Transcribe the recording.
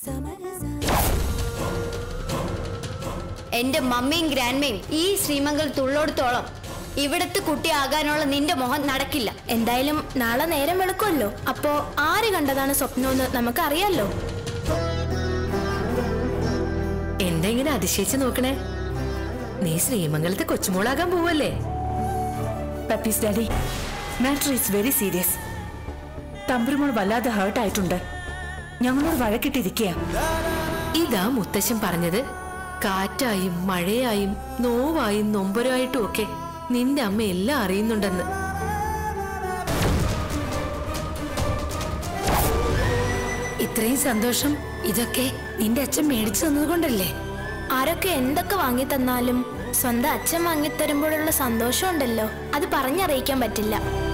എന്റെ മമ്മിയും ഗ്രാൻഡ്മയും ഈ ശ്രീമംഗലത്ത് ഉള്ളോടത്തോളം ഇവിടത്തെ കുട്ടിയാകാനുള്ള നിന്റെ മോഹൻ നടക്കില്ല എന്തായാലും നാളെ നേരം വെളുക്കുമല്ലോ അപ്പോ ആര് കണ്ടതാണ് സ്വപ്നമെന്ന് നമുക്കറിയാലോ എന്താ ഇങ്ങനെ അതിശയിച്ച് നോക്കണേ നീ ശ്രീമംഗലത്തെ കൊച്ചുമോളാകാൻ പോവല്ലേ പപ്പീസ് daddy matter is very serious തമ്പുരുമോൾ വല്ലാതെ ഹേർട്ട് ആയിട്ടുണ്ട് ഞങ്ങളോട് വഴക്കിട്ടിരിക്കുക ഇതാ മുത്തശ്ശൻ പറഞ്ഞത് കാറ്റായും മഴയായും നോവായും നൊമ്പരായിട്ടും ഒക്കെ നിന്റെ അമ്മ എല്ലാം അറിയുന്നുണ്ടെന്ന് ഇത്രയും സന്തോഷം ഇതൊക്കെ നിന്റെ അച്ഛൻ മേടിച്ചു തന്നതുകൊണ്ടല്ലേ ആരൊക്കെ എന്തൊക്കെ വാങ്ങി തന്നാലും സ്വന്തം അച്ഛൻ വാങ്ങിത്തരുമ്പോഴുള്ള സന്തോഷം ഉണ്ടല്ലോ അത് പറഞ്ഞറിയിക്കാൻ പറ്റില്ല